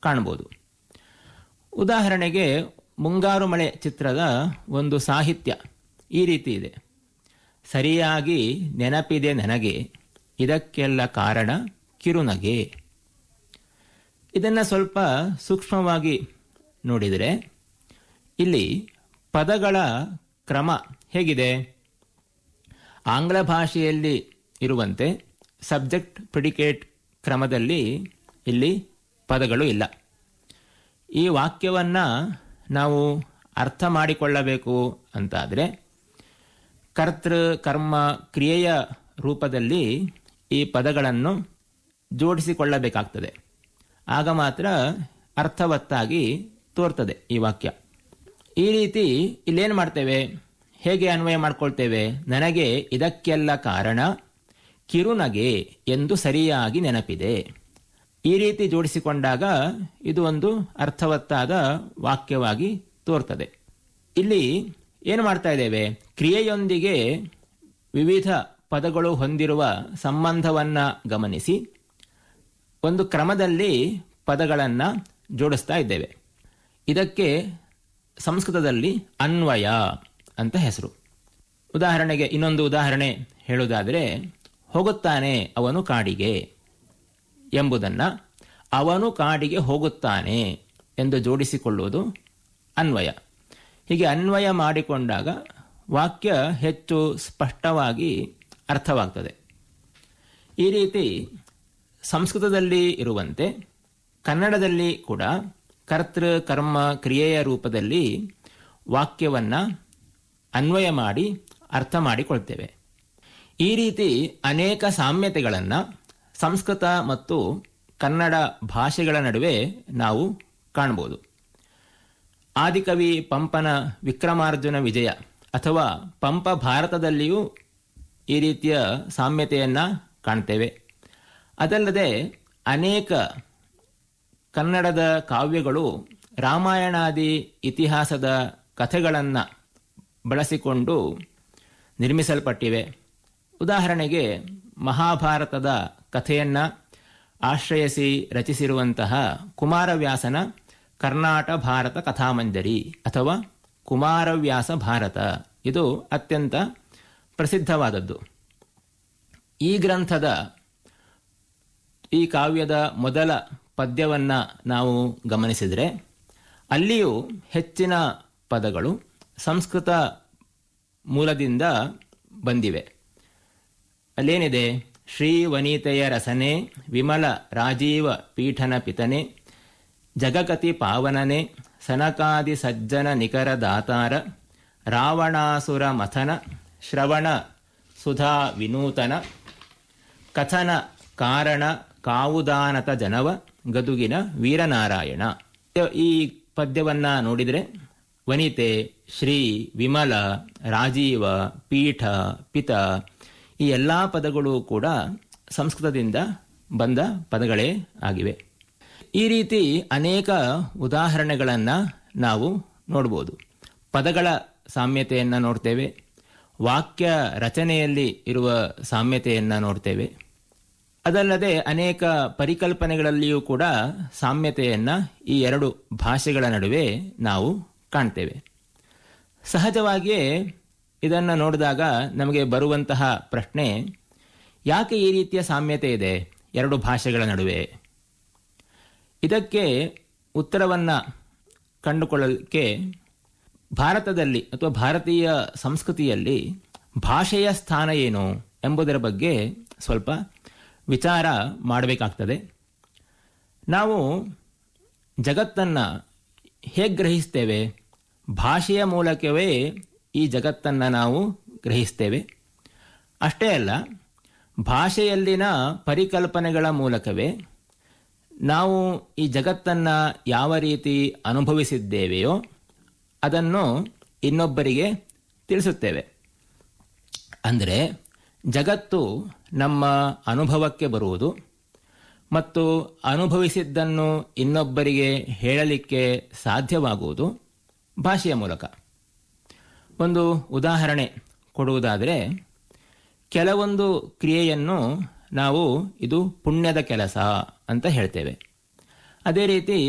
ಕಾಣ್ಬೋದು ಉದಾಹರಣೆಗೆ ಮುಂಗಾರು ಮಳೆ ಚಿತ್ರದ ಒಂದು ಸಾಹಿತ್ಯ ಈ ರೀತಿ ಇದೆ ಸರಿಯಾಗಿ ನೆನಪಿದೆ ನನಗೆ ಇದಕ್ಕೆಲ್ಲ ಕಾರಣ ಕಿರುನಗೆ ಇದನ್ನು ಸ್ವಲ್ಪ ಸೂಕ್ಷ್ಮವಾಗಿ ನೋಡಿದರೆ ಇಲ್ಲಿ ಪದಗಳ ಕ್ರಮ ಹೇಗಿದೆ ಆಂಗ್ಲ ಭಾಷೆಯಲ್ಲಿ ಇರುವಂತೆ ಸಬ್ಜೆಕ್ಟ್ ಪ್ರಿಡಿಕೇಟ್ ಕ್ರಮದಲ್ಲಿ ಇಲ್ಲಿ ಪದಗಳು ಇಲ್ಲ ಈ ವಾಕ್ಯವನ್ನು ನಾವು ಅರ್ಥ ಮಾಡಿಕೊಳ್ಳಬೇಕು ಅಂತಾದರೆ ಕರ್ತೃ ಕರ್ಮ ಕ್ರಿಯೆಯ ರೂಪದಲ್ಲಿ ಈ ಪದಗಳನ್ನು ಜೋಡಿಸಿಕೊಳ್ಳಬೇಕಾಗ್ತದೆ ಆಗ ಮಾತ್ರ ಅರ್ಥವತ್ತಾಗಿ ತೋರ್ತದೆ ಈ ವಾಕ್ಯ ಈ ರೀತಿ ಇಲ್ಲೇನು ಮಾಡ್ತೇವೆ ಹೇಗೆ ಅನ್ವಯ ಮಾಡ್ಕೊಳ್ತೇವೆ ನನಗೆ ಇದಕ್ಕೆಲ್ಲ ಕಾರಣ ಕಿರುನಗೆ ಎಂದು ಸರಿಯಾಗಿ ನೆನಪಿದೆ ಈ ರೀತಿ ಜೋಡಿಸಿಕೊಂಡಾಗ ಇದು ಒಂದು ಅರ್ಥವತ್ತಾದ ವಾಕ್ಯವಾಗಿ ತೋರ್ತದೆ ಇಲ್ಲಿ ಏನು ಮಾಡ್ತಾ ಇದ್ದೇವೆ ಕ್ರಿಯೆಯೊಂದಿಗೆ ವಿವಿಧ ಪದಗಳು ಹೊಂದಿರುವ ಸಂಬಂಧವನ್ನು ಗಮನಿಸಿ ಒಂದು ಕ್ರಮದಲ್ಲಿ ಪದಗಳನ್ನು ಜೋಡಿಸ್ತಾ ಇದ್ದೇವೆ ಇದಕ್ಕೆ ಸಂಸ್ಕೃತದಲ್ಲಿ ಅನ್ವಯ ಅಂತ ಹೆಸರು ಉದಾಹರಣೆಗೆ ಇನ್ನೊಂದು ಉದಾಹರಣೆ ಹೇಳುವುದಾದರೆ ಹೋಗುತ್ತಾನೆ ಅವನು ಕಾಡಿಗೆ ಎಂಬುದನ್ನು ಅವನು ಕಾಡಿಗೆ ಹೋಗುತ್ತಾನೆ ಎಂದು ಜೋಡಿಸಿಕೊಳ್ಳುವುದು ಅನ್ವಯ ಹೀಗೆ ಅನ್ವಯ ಮಾಡಿಕೊಂಡಾಗ ವಾಕ್ಯ ಹೆಚ್ಚು ಸ್ಪಷ್ಟವಾಗಿ ಅರ್ಥವಾಗ್ತದೆ ಈ ರೀತಿ ಸಂಸ್ಕೃತದಲ್ಲಿ ಇರುವಂತೆ ಕನ್ನಡದಲ್ಲಿ ಕೂಡ ಕರ್ತೃ ಕರ್ಮ ಕ್ರಿಯೆಯ ರೂಪದಲ್ಲಿ ವಾಕ್ಯವನ್ನು ಅನ್ವಯ ಮಾಡಿ ಅರ್ಥ ಮಾಡಿಕೊಳ್ತೇವೆ ಈ ರೀತಿ ಅನೇಕ ಸಾಮ್ಯತೆಗಳನ್ನು ಸಂಸ್ಕೃತ ಮತ್ತು ಕನ್ನಡ ಭಾಷೆಗಳ ನಡುವೆ ನಾವು ಕಾಣ್ಬೋದು ಆದಿಕವಿ ಪಂಪನ ವಿಕ್ರಮಾರ್ಜುನ ವಿಜಯ ಅಥವಾ ಪಂಪ ಭಾರತದಲ್ಲಿಯೂ ಈ ರೀತಿಯ ಸಾಮ್ಯತೆಯನ್ನು ಕಾಣ್ತೇವೆ ಅದಲ್ಲದೆ ಅನೇಕ ಕನ್ನಡದ ಕಾವ್ಯಗಳು ರಾಮಾಯಣಾದಿ ಇತಿಹಾಸದ ಕಥೆಗಳನ್ನು ಬಳಸಿಕೊಂಡು ನಿರ್ಮಿಸಲ್ಪಟ್ಟಿವೆ ಉದಾಹರಣೆಗೆ ಮಹಾಭಾರತದ ಕಥೆಯನ್ನು ಆಶ್ರಯಿಸಿ ರಚಿಸಿರುವಂತಹ ಕುಮಾರವ್ಯಾಸನ ಕರ್ನಾಟ ಭಾರತ ಕಥಾಮಂಜರಿ ಅಥವಾ ಕುಮಾರವ್ಯಾಸ ಭಾರತ ಇದು ಅತ್ಯಂತ ಪ್ರಸಿದ್ಧವಾದದ್ದು ಈ ಗ್ರಂಥದ ಈ ಕಾವ್ಯದ ಮೊದಲ ಪದ್ಯವನ್ನು ನಾವು ಗಮನಿಸಿದರೆ ಅಲ್ಲಿಯೂ ಹೆಚ್ಚಿನ ಪದಗಳು ಸಂಸ್ಕೃತ ಮೂಲದಿಂದ ಬಂದಿವೆ ಅಲ್ಲೇನಿದೆ ಶ್ರೀ ವನಿತೆಯ ರಸನೆ ವಿಮಲ ರಾಜೀವ ಪೀಠನ ಪಿತನೆ ಜಗಕತಿ ಪಾವನನೆ ಸನಕಾದಿ ಸಜ್ಜನ ನಿಕರ ದಾತಾರ ರಾವಣಾಸುರ ಮಥನ ಶ್ರವಣ ಸುಧಾ ವಿನೂತನ ಕಥನ ಕಾರಣ ಕಾವುದಾನತ ಜನವ ಗದುಗಿನ ವೀರನಾರಾಯಣ ಈ ಪದ್ಯವನ್ನ ನೋಡಿದರೆ ವನಿತೆ ಶ್ರೀ ವಿಮಲ ರಾಜೀವ ಪೀಠ ಪಿತ ಈ ಎಲ್ಲ ಪದಗಳು ಕೂಡ ಸಂಸ್ಕೃತದಿಂದ ಬಂದ ಪದಗಳೇ ಆಗಿವೆ ಈ ರೀತಿ ಅನೇಕ ಉದಾಹರಣೆಗಳನ್ನು ನಾವು ನೋಡ್ಬೋದು ಪದಗಳ ಸಾಮ್ಯತೆಯನ್ನು ನೋಡ್ತೇವೆ ವಾಕ್ಯ ರಚನೆಯಲ್ಲಿ ಇರುವ ಸಾಮ್ಯತೆಯನ್ನು ನೋಡ್ತೇವೆ ಅದಲ್ಲದೆ ಅನೇಕ ಪರಿಕಲ್ಪನೆಗಳಲ್ಲಿಯೂ ಕೂಡ ಸಾಮ್ಯತೆಯನ್ನು ಈ ಎರಡು ಭಾಷೆಗಳ ನಡುವೆ ನಾವು ಕಾಣ್ತೇವೆ ಸಹಜವಾಗಿಯೇ ಇದನ್ನು ನೋಡಿದಾಗ ನಮಗೆ ಬರುವಂತಹ ಪ್ರಶ್ನೆ ಯಾಕೆ ಈ ರೀತಿಯ ಸಾಮ್ಯತೆ ಇದೆ ಎರಡು ಭಾಷೆಗಳ ನಡುವೆ ಇದಕ್ಕೆ ಉತ್ತರವನ್ನು ಕಂಡುಕೊಳ್ಳಲಿಕ್ಕೆ ಭಾರತದಲ್ಲಿ ಅಥವಾ ಭಾರತೀಯ ಸಂಸ್ಕೃತಿಯಲ್ಲಿ ಭಾಷೆಯ ಸ್ಥಾನ ಏನು ಎಂಬುದರ ಬಗ್ಗೆ ಸ್ವಲ್ಪ ವಿಚಾರ ಮಾಡಬೇಕಾಗ್ತದೆ ನಾವು ಜಗತ್ತನ್ನು ಹೇಗೆ ಗ್ರಹಿಸ್ತೇವೆ ಭಾಷೆಯ ಮೂಲಕವೇ ಈ ಜಗತ್ತನ್ನು ನಾವು ಗ್ರಹಿಸ್ತೇವೆ ಅಷ್ಟೇ ಅಲ್ಲ ಭಾಷೆಯಲ್ಲಿನ ಪರಿಕಲ್ಪನೆಗಳ ಮೂಲಕವೇ ನಾವು ಈ ಜಗತ್ತನ್ನು ಯಾವ ರೀತಿ ಅನುಭವಿಸಿದ್ದೇವೆಯೋ ಅದನ್ನು ಇನ್ನೊಬ್ಬರಿಗೆ ತಿಳಿಸುತ್ತೇವೆ ಅಂದರೆ ಜಗತ್ತು ನಮ್ಮ ಅನುಭವಕ್ಕೆ ಬರುವುದು ಮತ್ತು ಅನುಭವಿಸಿದ್ದನ್ನು ಇನ್ನೊಬ್ಬರಿಗೆ ಹೇಳಲಿಕ್ಕೆ ಸಾಧ್ಯವಾಗುವುದು ಭಾಷೆಯ ಮೂಲಕ ಒಂದು ಉದಾಹರಣೆ ಕೊಡುವುದಾದರೆ ಕೆಲವೊಂದು ಕ್ರಿಯೆಯನ್ನು ನಾವು ಇದು ಪುಣ್ಯದ ಕೆಲಸ ಅಂತ ಹೇಳ್ತೇವೆ ಅದೇ ರೀತಿ